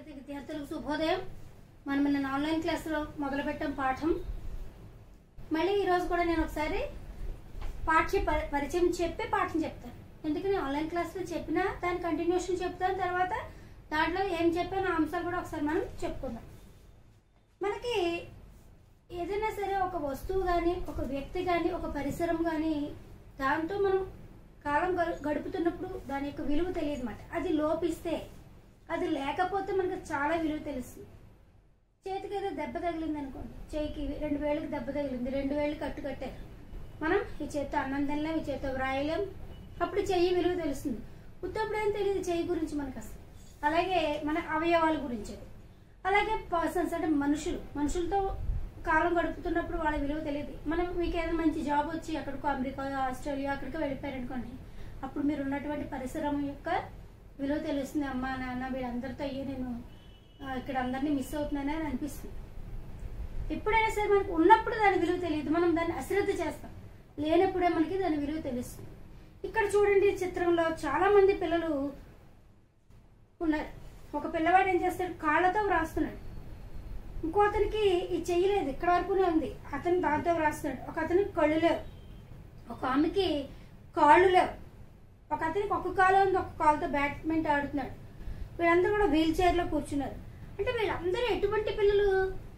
తరగతి విద్యార్థులకు శుభోదయం మనం నిన్న ఆన్లైన్ క్లాస్లో మొదలుపెట్టాం పాఠం మళ్ళీ ఈరోజు కూడా నేను ఒకసారి పాఠ్య పరి- పరిచయం చెప్పి పాఠం చెప్తాను ఎందుకని ఆన్లైన్ క్లాస్లో చెప్పినా దాని కంటిన్యూషన్ చెప్తాను తర్వాత దాంట్లో ఏం చెప్పానో ఆ అంశాలు కూడా ఒకసారి మనం చెప్పుకుందాం మనకి ఏదైనా సరే ఒక వస్తువు కానీ ఒక వ్యక్తి కానీ ఒక పరిసరం కానీ దాంతో మనం కాలం గడు- గడుపుతున్నప్పుడు దాని యొక్క విలువ తెలియదు అన్నమాట అది లోపిస్తే అది లేకపోతే మనకు చాలా విలువ తెలుస్తుంది చేతికి ఏదో దెబ్బ తగిలింది అనుకోండి చేయికి రెండు వేళ్ళకి దెబ్బ తగిలింది రెండు వేళ్ళు కట్టు కట్టారు మనం ఈ చేత్తో అన్నం తినలేం ఈ చేత్తో వ్రాయలేం అప్పుడు చెయ్యి విలువ తెలుస్తుంది ఉత్తప్పుడు ఏం తెలియదు చెయ్యి గురించి మనకు అసలు అలాగే మన అవయవాల గురించి అది. అలాగే పర్సన్స్ అంటే మనుషులు మనుషులతో కాలం గడుపుతున్నప్పుడు వాళ్ళ విలువ తెలియదు మనం మీకు ఏదైనా మంచి జాబ్ వచ్చి ఎక్కడికో అమెరికా ఆస్ట్రేలియా అక్కడికో వెళ్ళిపోయారనుకోండి అప్పుడు మీరు ఉన్నటువంటి పరిసరం యొక్క విలువ తెలుస్తుంది అమ్మా నాన్న వీళ్ళందరితో అయ్యో నేను ఆ, ఇక్కడ అందరినీ మిస్ అవుతున్నానని అని అనిపిస్తుంది ఎప్పుడైనా సరే మనకు ఉన్నప్పుడు దాని విలువ తెలియదు మనం దాన్ని అశ్రద్ధ చేస్తాం లేనప్పుడే మనకి దాని విలువ తెలుస్తుంది ఇక్కడ చూడండి ఈ చిత్రంలో చాలా మంది పిల్లలు ఉన్నారు ఒక పిల్లవాడు ఏం చేస్తాడు కాళ్ళతో వ్రాస్తున్నాడు ఇంకో అతనికి ఈ చెయ్యలేదు ఇక్కడ వరకునే ఉంది అతను దాంతో వ్రాస్తున్నాడు ఒక అతనికి కళ్ళు లేవు ఒక ఆమెకి కాళ్ళు లేవు ఒక అతనికి ఒక కాలు ఉంది ఒక కాలుతో బ్యాడ్మింటన్ ఆడుతున్నాడు వీళ్ళందరూ కూడా వీల్ చైర్లో కూర్చున్నారు అంటే వీళ్ళందరూ ఎటువంటి పిల్లలు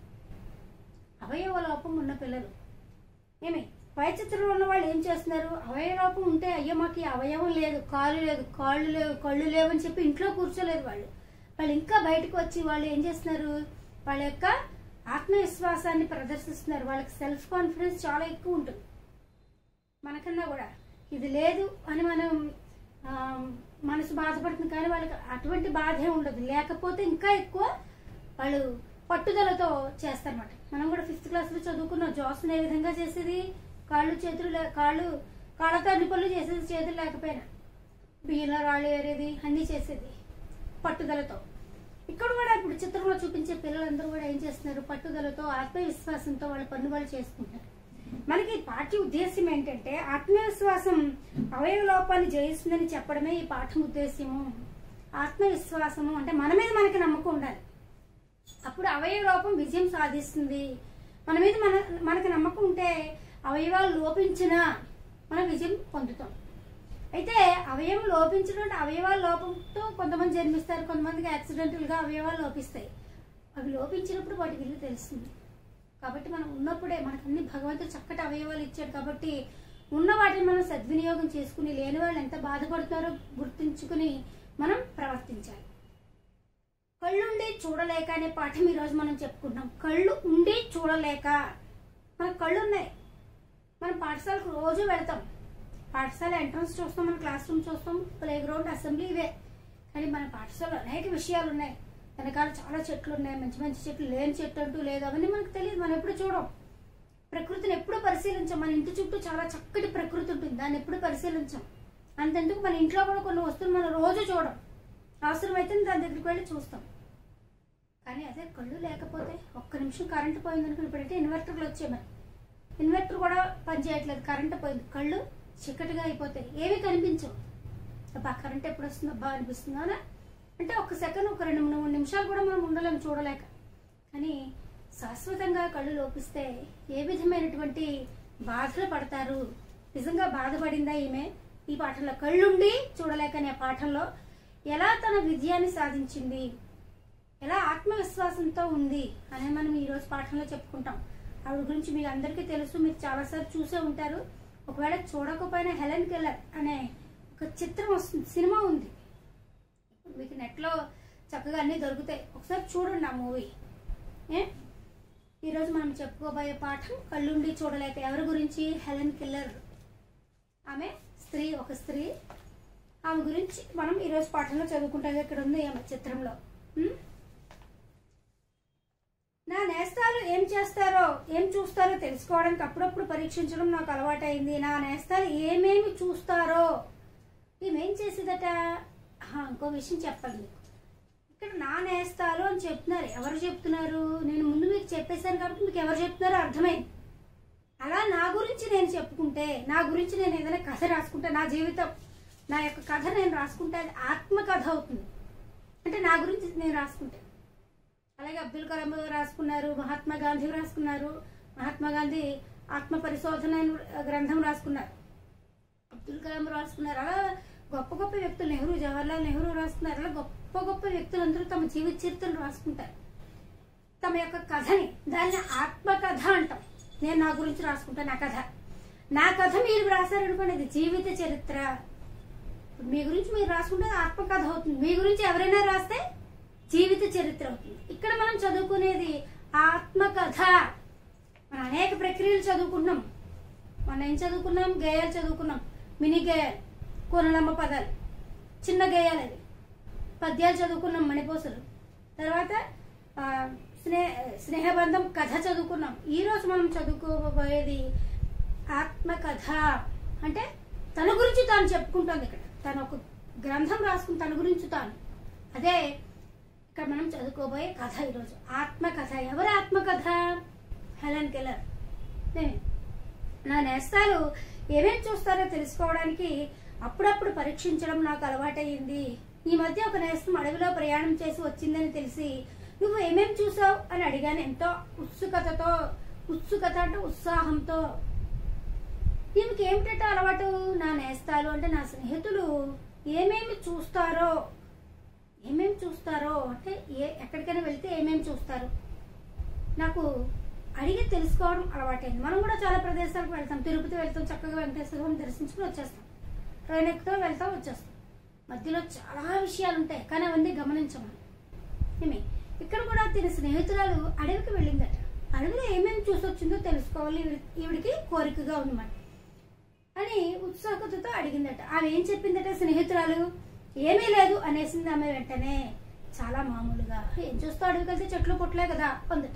అవయవ లోపం ఉన్న పిల్లలు ఏమి పై చిత్రంలో ఉన్న వాళ్ళు ఏం చేస్తున్నారు అవయవ లోపం ఉంటే అయ్యో మాకు ఈ అవయవం లేదు కాలు లేదు కాళ్ళు లేవు కళ్ళు లేవు అని చెప్పి ఇంట్లో కూర్చోలేదు వాళ్ళు వాళ్ళు ఇంకా బయటకు వచ్చి వాళ్ళు ఏం చేస్తున్నారు వాళ్ళ యొక్క ఆత్మవిశ్వాసాన్ని ప్రదర్శిస్తున్నారు వాళ్ళకి సెల్ఫ్ కాన్ఫిడెన్స్ చాలా ఎక్కువ ఉంటుంది మనకన్నా కూడా ఇది లేదు అని మనం ఆ, మనసు బాధపడుతుంది కానీ వాళ్ళకి అటువంటి బాధే ఉండదు లేకపోతే ఇంకా ఎక్కువ వాళ్ళు పట్టుదలతో చేస్తారన్నమాట మనం కూడా ఫిఫ్త్ క్లాస్లో చదువుకున్నాం జాస్ని ఏ విధంగా చేసేది కాళ్ళు చేతులు లే- కాళ్ళు కాళ్ళతో అన్ని పనులు చేసేది చేతులు లేకపోయినా బియ్యంలో రాళ్ళు ఏరేది అన్నీ చేసేది పట్టుదలతో ఇక్కడ కూడా ఇప్పుడు చిత్రంలో చూపించే పిల్లలందరూ కూడా ఏం చేస్తున్నారు పట్టుదలతో ఆత్మవిశ్వాసంతో వాళ్ళ పనులు వాళ్ళు చేసుకుంటారు మనకి ఈ పాఠ్య ఉద్దేశం ఏంటంటే ఆత్మవిశ్వాసం అవయవ లోపాన్ని జయిస్తుందని చెప్పడమే ఈ పాఠం ఉద్దేశ్యము ఆత్మవిశ్వాసము అంటే మన మీద మనకి నమ్మకం ఉండాలి అప్పుడు అవయవ లోపం విజయం సాధిస్తుంది మన మీద మన మనకు నమ్మకం ఉంటే అవయవాలు లోపించినా మనం విజయం పొందుతాం అయితే అవయవం లోపించడం అంటే అవయవాల లోపంతో కొంతమంది జన్మిస్తారు కొంతమందికి యాక్సిడెంటల్గా అవయవాలు లోపిస్తాయి అవి లోపించినప్పుడు వాటి విలువ తెలుస్తుంది కాబట్టి మనం ఉన్నప్పుడే మనకు అన్ని భగవంతుడు చక్కటి అవయవాలు ఇచ్చాడు కాబట్టి ఉన్న వాటిని మనం సద్వినియోగం చేసుకుని లేని వాళ్ళు ఎంత బాధపడుతున్నారో గుర్తుంచుకుని మనం ప్రవర్తించాలి కళ్ళుండి చూడలేక అనే పాఠం ఈరోజు మనం చెప్పుకుంటాం కళ్ళు ఉండి చూడలేక మనకు కళ్ళు ఉన్నాయి మనం పాఠశాలకు రోజు వెళ్తాం పాఠశాల ఎంట్రన్స్ చూస్తాం మన క్లాస్ రూమ్ చూస్తాం ప్లే గ్రౌండ్ అసెంబ్లీ ఇవే కానీ మన పాఠశాలలో అనేక విషయాలు ఉన్నాయి వెనకాల చాలా చెట్లు ఉన్నాయి మంచి మంచి చెట్లు లేని చెట్టు అంటూ లేదు అవన్నీ మనకు తెలియదు మనం ఎప్పుడు చూడం ప్రకృతిని ఎప్పుడు పరిశీలించాం మన ఇంటి చుట్టూ చాలా చక్కటి ప్రకృతి ఉంటుంది దాన్ని ఎప్పుడు పరిశీలించాం అంతెందుకు మన ఇంట్లో కూడా కొన్ని వస్తువులు మనం రోజు చూడం అవసరమైతే దాని దగ్గరికి వెళ్ళి చూస్తాం కానీ అదే కళ్ళు లేకపోతే ఒక్క నిమిషం కరెంటు పోయింది అనుకుని ఇప్పుడైతే ఇన్వర్టర్లు వచ్చాయి మరి ఇన్వర్టర్ కూడా పనిచేయట్లేదు కరెంటు పోయింది కళ్ళు చీకటిగా అయిపోతాయి ఏమీ కనిపించవు అబ్బా కరెంట్ ఎప్పుడు వస్తుందో అబ్బా అనిపిస్తుందో అనా? అంటే ఒక సెకండ్ ఒక రెండు మూడు నిమిషాలు కూడా మనం ఉండలేము చూడలేక కానీ శాశ్వతంగా కళ్ళు లోపిస్తే ఏ విధమైనటువంటి బాధలు పడతారు నిజంగా బాధపడిందా ఈమె ఈ పాఠంలో కళ్ళుండి చూడలేక అనే పాఠంలో ఎలా తన విజయాన్ని సాధించింది ఎలా ఆత్మవిశ్వాసంతో ఉంది అనేది మనం ఈరోజు పాఠంలో చెప్పుకుంటాం ఆవిడ గురించి మీకు అందరికీ తెలుసు మీరు చాలాసార్లు చూసే ఉంటారు ఒకవేళ చూడకపోయినా హెలెన్ కెల్లర్ అనే ఒక చిత్రం వస్తుంది సినిమా ఉంది మీకు నెట్లో చక్కగా అన్నీ దొరుకుతాయి ఒకసారి చూడండి ఆ మూవీ ఏ ఈరోజు మనం చెప్పుకోబోయే పాఠం కళ్ళుండి చూడలేక ఎవరి గురించి హెలెన్ కిల్లర్ ఆమె స్త్రీ ఒక స్త్రీ ఆమె గురించి మనం ఈరోజు పాఠంలో చదువుకుంటాం ఇక్కడ ఉంది ఆమె చిత్రంలో ఉం? నా నేస్తాలు ఏం చేస్తారో ఏం చూస్తారో తెలుసుకోవడానికి అప్పుడప్పుడు పరీక్షించడం నాకు అలవాటైంది నా నేస్తాలు ఏమేమి చూస్తారో ఈమెం చేసేదట ఆహా, ఇంకో విషయం చెప్పాలి మీకు ఇక్కడ నా నేస్తాలు అని చెప్తున్నారు ఎవరు చెప్తున్నారు నేను ముందు మీకు చెప్పేశాను కాబట్టి మీకు ఎవరు చెప్తున్నారో అర్థమైంది అలా నా గురించి నేను చెప్పుకుంటే నా గురించి నేను ఏదైనా కథ రాసుకుంటే నా జీవితం నా యొక్క కథ నేను రాసుకుంటే అది ఆత్మకథ అవుతుంది అంటే నా గురించి నేను రాసుకుంటే అలాగే అబ్దుల్ కలాం రాసుకున్నారు మహాత్మా గాంధీ రాసుకున్నారు మహాత్మా గాంధీ ఆత్మ పరిశోధన గ్రంథం రాసుకున్నారు అబ్దుల్ కలాం రాసుకున్నారు అలా గొప్ప గొప్ప వ్యక్తులు నెహ్రూ జవహర్లాల్ నెహ్రూ రాసుకున్నారు అలా గొప్ప గొప్ప వ్యక్తులందరూ తమ జీవిత చరిత్రను రాసుకుంటారు తమ యొక్క కథని దాన్ని ఆత్మకథ అంటాం నేను నా గురించి రాసుకుంటాను నా కథ నా కథ మీరు రాశారనుకోండి ఇది జీవిత చరిత్ర మీ గురించి మీరు రాసుకుంటే అది ఆత్మకథ అవుతుంది మీ గురించి ఎవరైనా రాస్తే జీవిత చరిత్ర అవుతుంది ఇక్కడ మనం చదువుకునేది ఆత్మకథ మనం అనేక ప్రక్రియలు చదువుకున్నాం మనం ఏం చదువుకున్నాం గేయాలు చదువుకున్నాం మినీ గేయాలు కోనలమ్మ పదాలు చిన్న గేయాలు అవి పద్యాలు చదువుకున్నాం మణిపోసలు తర్వాత ఆ, స్నేహ స్నేహబంధం కథ చదువుకున్నాం ఈ రోజు మనం చదువుకోబోయేది ఆత్మకథ అంటే తన గురించి తాను చెప్పుకుంటుంది ఇక్కడ తను ఒక గ్రంథం రాసుకుని తన గురించి తాను అదే ఇక్కడ మనం చదువుకోబోయే కథ ఈరోజు ఆత్మకథ ఎవరి ఆత్మకథ హెలెన్ కెల్లర్ నేను నా నేస్తాలు ఏమేం చూస్తారో తెలుసుకోవడానికి అప్పుడప్పుడు పరీక్షించడం నాకు అలవాటయ్యింది ఈ మధ్య ఒక నేస్తం అడవిలో ప్రయాణం చేసి వచ్చిందని తెలిసి నువ్వు ఏమేం చూసావు అని అడిగాను ఎంతో ఉత్సుకతతో ఉత్సుకత అంటే ఉత్సాహంతో ఈమెకి ఏమిటంటే అలవాటు నా నేస్తాలు అంటే నా స్నేహితులు ఏమేమి చూస్తారో ఏమేమి చూస్తారో అంటే ఏ ఎక్కడికైనా వెళ్తే ఏమేమి చూస్తారు నాకు అడిగి తెలుసుకోవడం అలవాటైంది మనం కూడా చాలా ప్రదేశాలకు వెళ్తాం తిరుపతి వెళ్తాం చక్కగా వెంకటేశ్వర స్వామిని దర్శించుకుని వచ్చేస్తాం ట్రైన్ ఎక్కుతాం వెళ్తాం వచ్చేస్తాం మధ్యలో చాలా విషయాలు ఉంటాయి కానీ అవన్నీ గమనించము ఏమి ఇక్కడ కూడా తిన స్నేహితురాలు అడవికి వెళ్ళిందట అడవిలో ఏమేమి చూసొచ్చిందో తెలుసుకోవాలి ఈవిడ- ఈవిడికి కోరికగా ఉందన్నమాట అని ఉత్సాహకతతో అడిగిందట ఆమె ఏం చెప్పిందట స్నేహితురాలు ఏమీ లేదు అనేసింది ఆమె వెంటనే చాలా మామూలుగా ఏం చూస్తావు అడవికి వెళ్తే చెట్లు పుట్టలే కదా అందట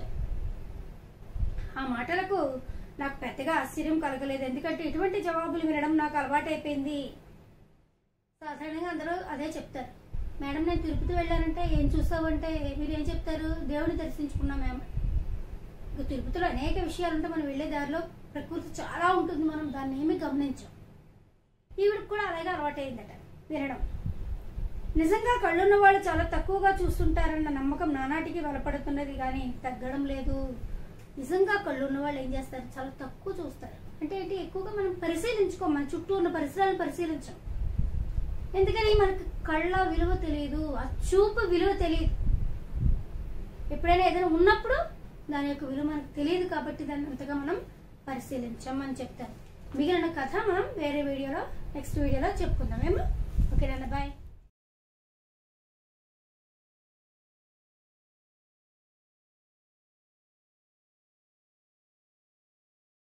ఆ మాటలకు నాకు పెద్దగా ఆశ్చర్యం కలగలేదు ఎందుకంటే ఇటువంటి జవాబులు వినడం నాకు అలవాటైపోయింది సాధారణంగా అందరూ అదే చెప్తారు మేడం నేను తిరుపతి వెళ్ళానంటే ఏం చూసావంటే మీరు ఏం చెప్తారు దేవుని దర్శించుకున్నాం మేము ఇక తిరుపతిలో అనేక విషయాలు ఉంటాయి మనం వెళ్ళే దారిలో ప్రకృతి చాలా ఉంటుంది మనం దాన్ని ఏమీ గమనించాం ఈవిడికి కూడా అలాగే అలవాటైందట వినడం నిజంగా కళ్ళున్న వాళ్ళు చాలా తక్కువగా చూస్తుంటారన్న నమ్మకం నానాటికి బలపడుతున్నది కానీ తగ్గడం లేదు నిజంగా కళ్ళున్న వాళ్ళు ఏం చేస్తారు చాలా తక్కువ చూస్తారు అంటే ఏంటి ఎక్కువగా మనం పరిశీలించుకోం మన చుట్టూ ఉన్న పరిసరాలను పరిశీలించాం ఎందుకని మనకు కళ్ళ విలువ తెలియదు ఆ చూపు విలువ తెలియదు ఎప్పుడైనా ఏదైనా ఉన్నప్పుడు దాని యొక్క విలువ మనకు తెలియదు కాబట్టి దాన్ని అంతగా మనం పరిశీలించాం అని చెప్తారు మిగిలిన కథ మనం వేరే వీడియోలో నెక్స్ట్ వీడియోలో చెప్పుకుందాం ఏమో